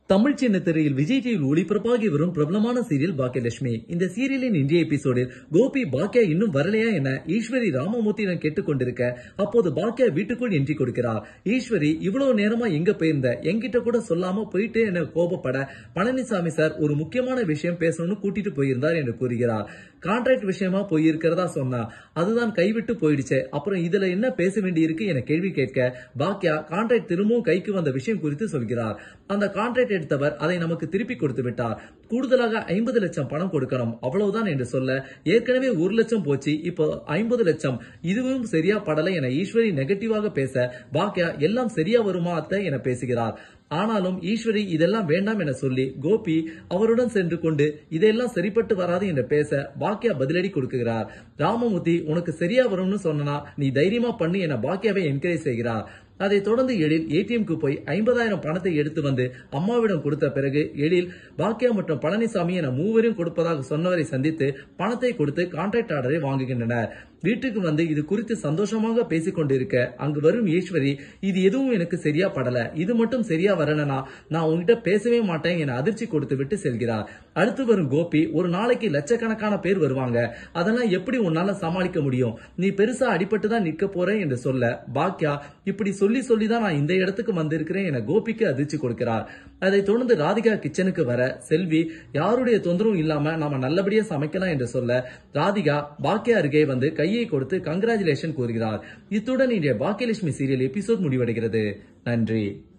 தமிழ் சின்ன திரையில் விஜய் டிவியில் ஒளிபரப்பாகி வரும் பிரபலமான சீரியல் பாக்கியலட்சுமி இந்த சீரியலின் இன்றைய எபிசோடில் கோபி பாக்கியா இன்னும் வரலையா என ஈஸ்வரி ராமமூர்த்தியிடம் கேட்டுக்கொண்டிருக்க அப்போது பாக்கியா வீட்டுக்குள் என்ட்ரி கொடுக்கிறார் ஈஸ்வரி இவ்வளவு நேரமா எங்க போயிருந்த என்கிட்ட கூட சொல்லாம போயிட்டு என கோபப்பட பழனிசாமி சார் ஒரு முக்கியமான விஷயம் பேசணும்னு கூட்டிட்டு போயிருந்தார் என்று கூறுகிறார் கான்ட்ராக்ட் விஷயமா போயிருக்கிறதா சொன்னா அதுதான் கைவிட்டு போயிடுச்சு அப்புறம் இதுல என்ன பேச வேண்டியிருக்கு என கேள்வி கேட்க பாக்கியா கான்ட்ராக்ட் திரும்பவும் கைக்கு வந்த விஷயம் குறித்து சொல்கிறார் அந்த கான்ட்ராக்ட் எடுத்தவர் அதை நமக்கு திருப்பி கொடுத்து விட்டார் கூடுதலாக ஐம்பது லட்சம் பணம் கொடுக்கணும் அவ்வளவுதான் என்று சொல்ல ஏற்கனவே ஒரு லட்சம் போச்சு இப்போ ஐம்பது லட்சம் இதுவும் சரியா படல என ஈஸ்வரி நெகட்டிவாக பேச பாக்கியா எல்லாம் சரியா வருமா அத்தை என பேசுகிறார் ஆனாலும் ஈஸ்வரி இதெல்லாம் வேண்டாம் என சொல்லி கோபி அவருடன் சென்று கொண்டு இதெல்லாம் சரிப்பட்டு வராது என்று பேச பாக்கியா பதிலடி கொடுக்கிறார் ராமமூர்த்தி உனக்கு சரியா வரும்னு சொன்னா நீ தைரியமா பண்ணு என பாக்கியாவை என்கரேஜ் செய்கிறார் அதை தொடர்ந்து எழில் ஏடிஎம்க்கு போய் ஐம்பதாயிரம் பணத்தை எடுத்து வந்து அம்மாவிடம் கொடுத்த பிறகு எழில் பாக்கியா மற்றும் பழனிசாமி என மூவரும் கொடுப்பதாக சொன்னவரை சந்தித்து பணத்தை கொடுத்து கான்ட்ராக்ட் ஆர்டரை வாங்குகின்றனர் வீட்டுக்கு வந்து இது குறித்து சந்தோஷமாக பேசிக் கொண்டிருக்க அங்கு வரும் ஈஸ்வரி இது எதுவும் எனக்கு சரியா படல இது மட்டும் சரியா வரலனா நான் உங்ககிட்ட பேசவே மாட்டேன் என அதிர்ச்சி கொடுத்து விட்டு செல்கிறார் அடுத்து வரும் கோபி ஒரு நாளைக்கு லட்சக்கணக்கான பேர் வருவாங்க அதெல்லாம் எப்படி உன்னால சமாளிக்க முடியும் நீ பெருசா அடிபட்டு தான் நிக்க போற என்று சொல்ல பாக்கியா இப்படி சொல்லி சொல்லி தான் நான் இந்த இடத்துக்கு வந்திருக்கிறேன் என கோபிக்கு அதிர்ச்சி கொடுக்கிறார் அதை தொடர்ந்து ராதிகா கிச்சனுக்கு வர செல்வி யாருடைய தொந்தரவும் இல்லாம நாம நல்லபடியா சமைக்கலாம் என்று சொல்ல ராதிகா பாக்கியா அருகே வந்து கையை கொடுத்து கங்கராச்சுலேஷன் கூறுகிறார் இத்துடன் இன்றைய பாக்கியலட்சுமி சீரியல் எபிசோட் முடிவடைகிறது நன்றி